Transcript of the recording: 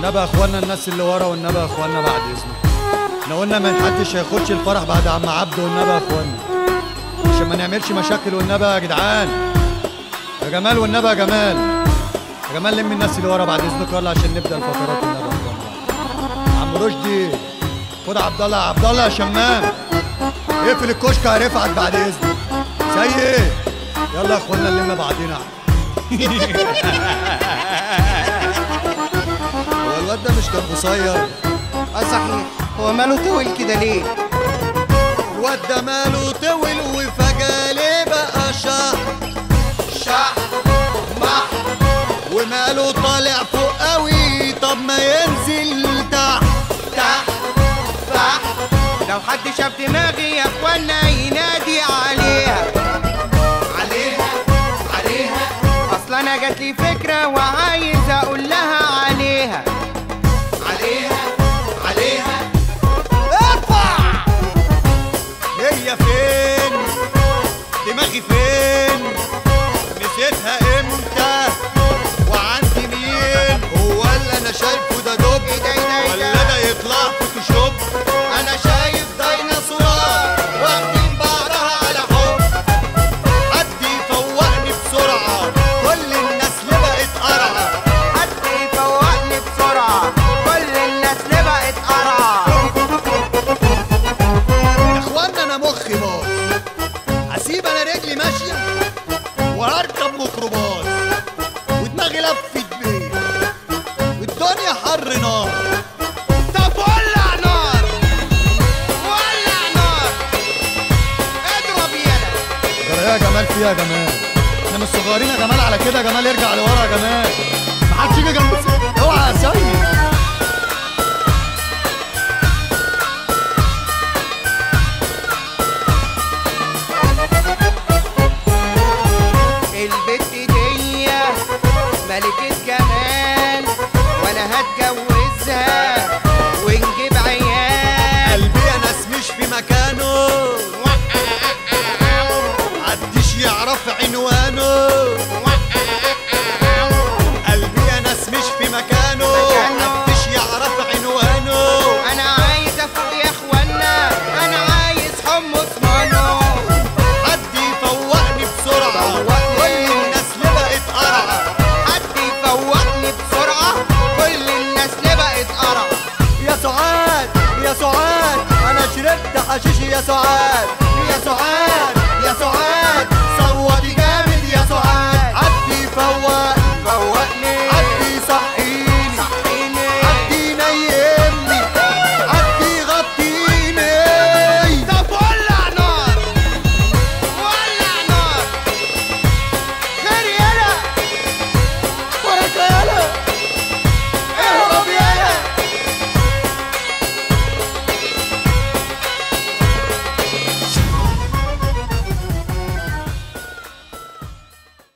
والنبي يا اخوانا الناس اللي ورا والنبي يا اخوانا بعد اذنك احنا قلنا ما حدش هيخش الفرح بعد عم عبده والنبي يا اخوانا عشان ما نعملش مشاكل والنبي يا جدعان يا جمال والنبي يا جمال يا جمال لم الناس اللي ورا بعد اذنك يلا عشان نبدا الفقرات والنبي يا اخوانا عم رشدي خد عبد الله عبد الله يا شمام اقفل الكشك يا رفعت بعد اذنك سيد يلا يا اخوانا نلم بعضينا هو الواد ده مش كان قصير اه صحيح هو ماله طويل كده ليه الواد ده ماله طول وفجأة ليه بقى شح شح مح وماله طالع فوق قوي طب ما ينزل تحت تحت تحت لو حد شاف دماغي يا اخوانا ينادي عليها عليها عليها اصل انا جات لي فكره وعايز اقول لها عليها عليها عليها ارفع هي فين دماغي فين نسيتها امتى وعندي مين هو اللي انا شايفه ده دب إيه ده، إيه ده، إيه ولا ده؟ ده يطلع فوتوشوب انا شايف ديناصورات واخدين بعضها على حب حد يفوقني بسرعه كل الناس اللي بقت قرعه حد يفوقني بسرعه كل الناس اللي بقت قرعه يا اخوانا انا مخي باظ هسيب انا رجلي ماشيه وهركب ميكروباص ودماغي لفت بيه والدنيا حر نار طب ولع نار ولع نار اضرب يلا جرى يا جمال فيها يا جمال احنا مش صغيرين يا جمال على كده يا جمال ارجع لورا يا جمال محدش يجي جنب الس- اوعى يا سيد البت دي ملكة جمال وانا هتجوزها ونجيب عيال قلبي يا ناس مش في مكانه محدش يعرف عنوانه قلبي يا ناس مش في مكانه مكانه. محدش يعرف عنوانه انا عايز افوق يا اخوانا انا عايز حمص مانو حد يفوقني بسرعة فوقني. كل الناس اللي بقت قرعة حد يفوقني بسرعة كل الناس اللي بقت قرع يا سعاد يا سعاد أنا شربت حشيش يا سعاد